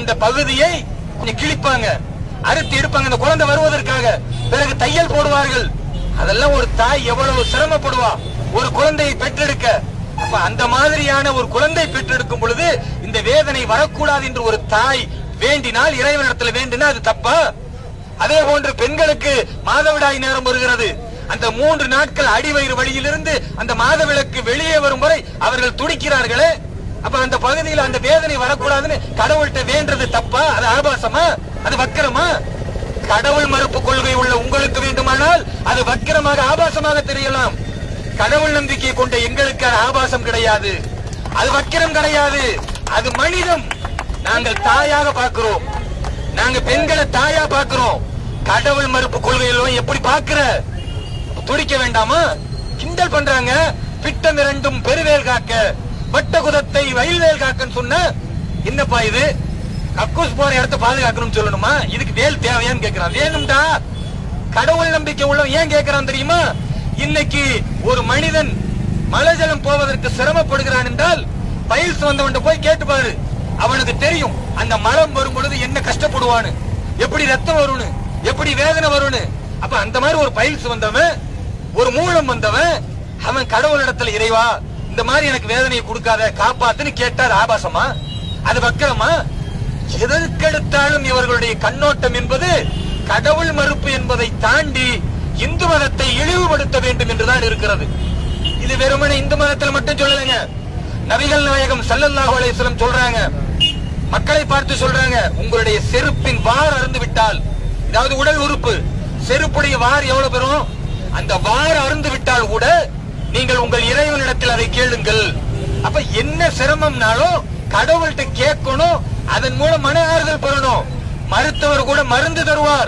அந்த பகுதியை கொஞ்சம் கிழிப்பாங்க அறுத்து எடுப்பாங்க அந்த குழந்தை வருவதற்காக பிறகு தையல் போடுவார்கள் அதெல்லாம் ஒரு தாய் எவ்வளவு சிரமப்படுவா ஒரு குழந்தையை பெற்றெடுக்க அப்ப அந்த மாதிரியான ஒரு குழந்தை பெற்றெடுக்கும் பொழுது இந்த வேதனை வரக்கூடாது என்று ஒரு தாய் வேண்டினால் இறைவனிடத்தில் வேண்டினா அது தப்பா அதே போன்று பெண்களுக்கு மாதவிடாய் நேரம் வருகிறது அந்த மூன்று நாட்கள் அடிவயிறு வழியிலிருந்து அந்த மாதவிளக்கு வெளியே வரும் வரை அவர்கள் துடிக்கிறார்களே அப்ப அந்த பகுதியில் அந்த வேதனை வரக்கூடாதுன்னு கடவுள்கிட்ட வேண்டது தப்பா அது ஆபாசமா அது வக்கிரமா கடவுள் மறுப்பு கொள்கை உள்ள உங்களுக்கு வேண்டுமானால் அது வக்கிரமாக ஆபாசமாக தெரியலாம் கடவுள் நம்பிக்கை கொண்ட எங்களுக்கு அது ஆபாசம் கிடையாது அது வக்கிரம் கிடையாது அது மனிதம் நாங்கள் தாயாக பார்க்கிறோம் நாங்க பெண்களை தாயா பார்க்கிறோம் கடவுள் மறுப்பு கொள்கையிலும் எப்படி பார்க்கிற துடிக்க வேண்டாமா கிண்டல் பண்றாங்க பிட்டம் இரண்டும் பெருவேல் காக்க வட்ட குதத்தை வயல்வேல் காக்கன்னு சொன்ன என்னப்பா இது கக்கூஸ் போற இடத்த பாதுகாக்கணும்னு சொல்லணுமா இதுக்கு வேல் தேவையான்னு கேக்குறான் வேணும்டா கடவுள் நம்பிக்கை உள்ளவன் ஏன் கேக்குறான் தெரியுமா இன்னைக்கு ஒரு மனிதன் மலைஜலம் போவதற்கு சிரமப்படுகிறான் என்றால் பயில்ஸ் வந்தவன் போய் கேட்டு பாரு அவனுக்கு தெரியும் அந்த மரம் வரும் பொழுது என்ன கஷ்டப்படுவான்னு எப்படி ரத்தம் வரும்னு எப்படி வேதனை வரும்னு அப்ப அந்த மாதிரி ஒரு பயில்ஸ் வந்தவன் ஒரு மூலம் வந்தவன் அவன் கடவுளிடத்துல இறைவா இந்த மாதிரி எனக்கு வேதனையை கொடுக்காத காப்பாத்துன்னு கேட்டார் ஆபாசமா அது வக்கரமா எதற்கெடுத்தாலும் இவர்களுடைய கண்ணோட்டம் என்பது கடவுள் மறுப்பு என்பதை தாண்டி இந்து மதத்தை இழிவுபடுத்த வேண்டும் என்றுதான் இருக்கிறது இது வெறுமனே இந்து மதத்தில் மட்டும் சொல்லலைங்க நபிகள் நாயகம் ஸல்லல்லாஹு அலைஹி வஸல்லம் சொல்றாங்க மக்களை பார்த்து சொல்றாங்க உங்களுடைய செருப்பின் வார் அருந்து விட்டால் அதாவது உடல் உறுப்பு செருப்புடைய வார் எவ்வளவு பெறும் அந்த வார் அருந்து விட்டால் கூட நீங்கள் உங்கள் இறைவனிடத்தில் அதை கேளுங்கள் அப்ப என்ன சிரமம்னாலும் கடவுள்கிட்ட கேட்கணும் அதன் மூலம் மன ஆறுதல் பெறணும் மருத்துவர் கூட மருந்து தருவார்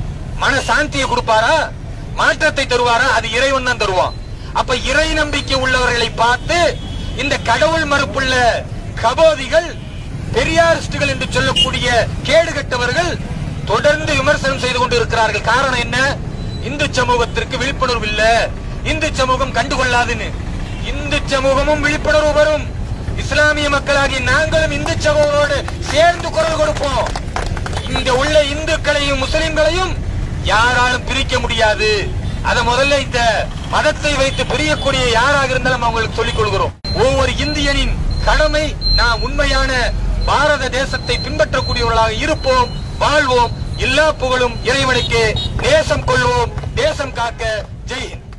மன சாந்தியை கொடுப்பாரா மாற்றத்தை தருவாரா அது இறைவன் தான் தருவான் அப்ப இறை நம்பிக்கை உள்ளவர்களை பார்த்து இந்த கடவுள் மறுப்புள்ள கபோதிகள் பெரியாரிஸ்டுகள் என்று சொல்லக்கூடிய கேடு கட்டவர்கள் தொடர்ந்து விமர்சனம் செய்து கொண்டு இருக்கிறார்கள் காரணம் என்ன இந்து சமூகத்திற்கு விழிப்புணர்வு இல்ல இந்து சமூகம் கண்டுகொள்ளாதுன்னு இந்து சமூகமும் விழிப்புணர்வு வரும் இஸ்லாமிய மக்களாகிய நாங்களும் இந்து சமூகத்தோடு சேர்ந்து குரல் கொடுப்போம் இங்க உள்ள இந்துக்களையும் முஸ்லிம்களையும் யாராலும் பிரிக்க முடியாது அத முதல்ல இந்த மதத்தை வைத்து பிரியக்கூடிய யாராக இருந்தாலும் அவங்களுக்கு சொல்லிக் கொள்கிறோம் ஒவ்வொரு இந்தியனின் கடமை நாம் உண்மையான பாரத தேசத்தை பின்பற்றக்கூடியவர்களாக இருப்போம் வாழ்வோம் எல்லா புகழும் இறைவனுக்கு நேசம் கொள்வோம் தேசம் காக்க ஜெய் ஹிந்த்